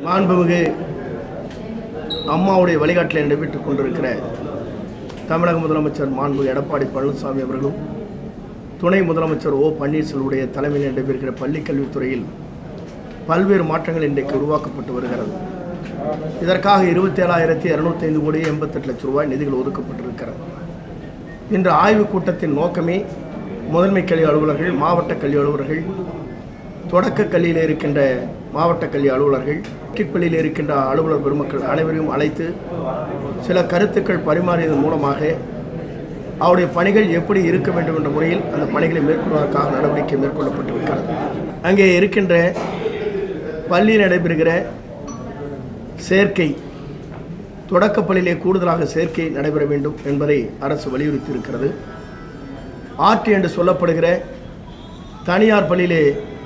மாண்புமிகு அம்மாவுடைய வழிகாட்டில் நடைபெற்றுக் கொண்டிருக்கிற தமிழக முதலமைச்சர் மாண்பு எடப்பாடி பழனிசாமி அவர்களும் துணை முதலமைச்சர் ஓ பன்னீர்செல்வருடைய தலைமையில் நடைபெறுகிற பள்ளிக் கல்வித்துறையில் பல்வேறு மாற்றங்கள் இன்றைக்கு உருவாக்கப்பட்டு வருகிறது இதற்காக இருபத்தி ஏழாயிரத்தி இரநூத்தி ஐந்து கோடி எண்பத்தெட்டு லட்சம் ரூபாய் நிதிகள் ஒதுக்கப்பட்டிருக்கிறது இன்று ஆய்வுக் கூட்டத்தின் நோக்கமே முதன்மை கல்வி அலுவலர்கள் மாவட்ட கல்வி அலுவலர்கள் தொடக்க கல்வியில் இருக்கின்ற மாவட்ட கல்வி அலுவலர்கள் பள்ளியில் இருக்கின்ற அலுவலர் பெருமக்கள் அனைவரையும் அழைத்து சில கருத்துக்கள் பரிமாறியதன் மூலமாக அவருடைய பணிகள் எப்படி இருக்க வேண்டும் என்ற முறையில் அந்த பணிகளை மேற்கொள்வதற்காக நடவடிக்கை மேற்கொள்ளப்பட்டிருக்கிறது அங்கே இருக்கின்ற பள்ளியில் நடைபெறுகிற சேர்க்கை தொடக்கப் பள்ளியிலே கூடுதலாக சேர்க்கை நடைபெற வேண்டும் என்பதை அரசு வலியுறுத்தி இருக்கிறது ஆர்டி என்று சொல்லப்படுகிற தனியார் பள்ளியிலே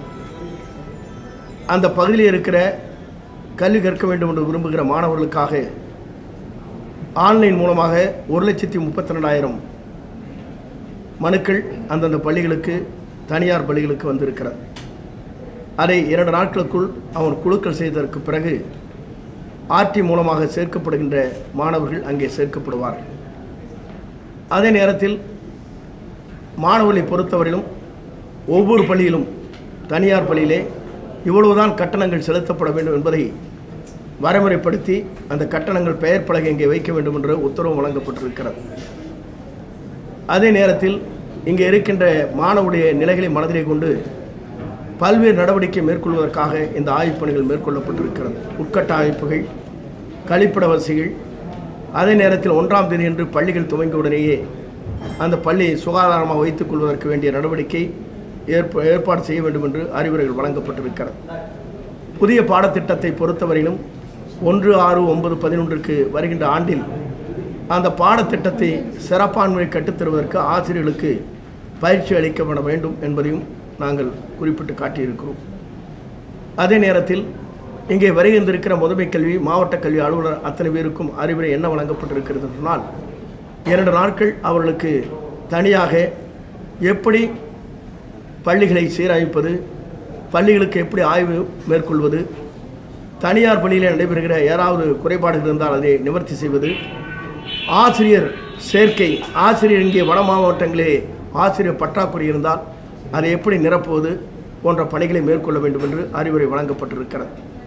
அந்த பகுதியில் இருக்கிற கல்வி கற்க வேண்டும் என்று விரும்புகிற மாணவர்களுக்காக ஆன்லைன் மூலமாக ஒரு லட்சத்தி முப்பத்தி ரெண்டாயிரம் மனுக்கள் அந்தந்த பள்ளிகளுக்கு தனியார் பள்ளிகளுக்கு வந்திருக்கிறது அதை இரண்டு நாட்களுக்குள் அவன் குழுக்கள் செய்ததற்கு பிறகு ஆர்டி மூலமாக சேர்க்கப்படுகின்ற மாணவர்கள் அங்கே சேர்க்கப்படுவார்கள் அதே நேரத்தில் மாணவர்களை பொறுத்தவரையிலும் ஒவ்வொரு பள்ளியிலும் தனியார் பள்ளியிலே இவ்வளவுதான் கட்டணங்கள் செலுத்தப்பட வேண்டும் என்பதை வரைமுறைப்படுத்தி அந்த கட்டணங்கள் பெயர் பலகை இங்கே வைக்க வேண்டும் என்ற உத்தரவு வழங்கப்பட்டிருக்கிறது அதே நேரத்தில் இங்கே இருக்கின்ற மாணவருடைய நிலைகளை மனதிலே கொண்டு பல்வேறு நடவடிக்கை மேற்கொள்வதற்காக இந்த ஆய்வுப் பணிகள் மேற்கொள்ளப்பட்டிருக்கிறது உட்கட்ட அமைப்புகள் கழிப்பிட வசதிகள் அதே நேரத்தில் ஒன்றாம் தேதி என்று பள்ளிகள் துவங்கியவுடனேயே அந்த பள்ளி சுகாதாரமாக வைத்துக் கொள்வதற்கு வேண்டிய நடவடிக்கை ஏற்ப ஏற்பாடு செய்ய வேண்டும் என்று அறிவுரைகள் வழங்கப்பட்டிருக்கிறது புதிய பாடத்திட்டத்தை பொறுத்தவரையிலும் ஒன்று ஆறு ஒன்பது பதினொன்றுக்கு வருகின்ற ஆண்டில் அந்த பாடத்திட்டத்தை சிறப்பான்மையை கற்றுத்தருவதற்கு ஆசிரியர்களுக்கு பயிற்சி அளிக்கப்பட வேண்டும் என்பதையும் நாங்கள் குறிப்பிட்டு காட்டியிருக்கிறோம் அதே நேரத்தில் இங்கே வருகின்றிருக்கிற முதன்மை கல்வி மாவட்ட கல்வி அலுவலர் அத்தனை பேருக்கும் அறிவுரை என்ன வழங்கப்பட்டிருக்கிறது என்று சொன்னால் இரண்டு நாட்கள் அவர்களுக்கு தனியாக எப்படி பள்ளிகளை சீரமைப்பது பள்ளிகளுக்கு எப்படி ஆய்வு மேற்கொள்வது தனியார் பள்ளியில் நடைபெறுகிற ஏதாவது குறைபாடுகள் இருந்தால் அதை நிவர்த்தி செய்வது ஆசிரியர் சேர்க்கை ஆசிரியர் இங்கே வட மாவட்டங்களே ஆசிரியர் பற்றாக்குறை இருந்தால் அதை எப்படி நிரப்புவது போன்ற பணிகளை மேற்கொள்ள வேண்டும் என்று அறிவுரை வழங்கப்பட்டிருக்கிறது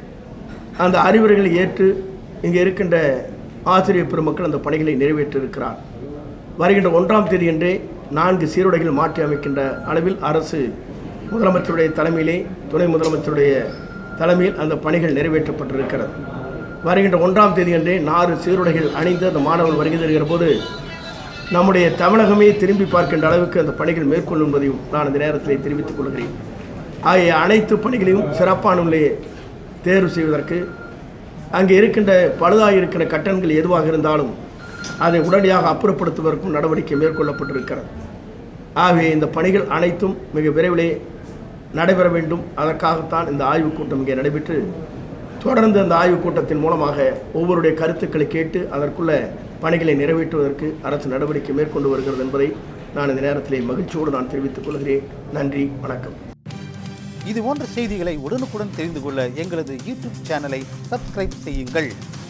அந்த அறிவுரைகளை ஏற்று இங்கே இருக்கின்ற ஆசிரியர் பெருமக்கள் அந்த பணிகளை நிறைவேற்றிருக்கிறார் வருகின்ற ஒன்றாம் தேதியன்றே நான்கு சீருடைகள் மாற்றி அமைக்கின்ற அளவில் அரசு முதலமைச்சருடைய தலைமையிலே துணை முதலமைச்சருடைய தலைமையில் அந்த பணிகள் நிறைவேற்றப்பட்டிருக்கிறது வருகின்ற ஒன்றாம் தேதியன்றே நாலு சீருடைகள் அணிந்து அந்த மாணவர்கள் வருகை தருகிற போது நம்முடைய தமிழகமே திரும்பி பார்க்கின்ற அளவுக்கு அந்த பணிகள் மேற்கொள்ளும் என்பதையும் நான் இந்த நேரத்தில் தெரிவித்துக் கொள்கிறேன் ஆகிய அனைத்து பணிகளையும் சிறப்பான முறையிலே தேர்வு செய்வதற்கு அங்கே இருக்கின்ற பழுதாக இருக்கின்ற கட்டணங்கள் எதுவாக இருந்தாலும் அதை உடனடியாக அப்புறப்படுத்துவதற்கும் நடவடிக்கை மேற்கொள்ளப்பட்டிருக்கிறது ஆகவே இந்த பணிகள் அனைத்தும் மிக விரைவிலே நடைபெற வேண்டும் அதற்காகத்தான் இந்த ஆய்வுக் கூட்டம் இங்கே நடைபெற்று தொடர்ந்து அந்த ஆய்வுக் கூட்டத்தின் மூலமாக ஒவ்வொருடைய கருத்துக்களை கேட்டு அதற்குள்ள பணிகளை நிறைவேற்றுவதற்கு அரசு நடவடிக்கை மேற்கொண்டு வருகிறது என்பதை நான் இந்த நேரத்திலே மகிழ்ச்சியோடு நான் தெரிவித்துக் கொள்கிறேன் நன்றி வணக்கம் இது போன்ற செய்திகளை உடனுக்குடன் தெரிந்து கொள்ள எங்களது யூடியூப் சேனலை சப்ஸ்கிரைப் செய்யுங்கள்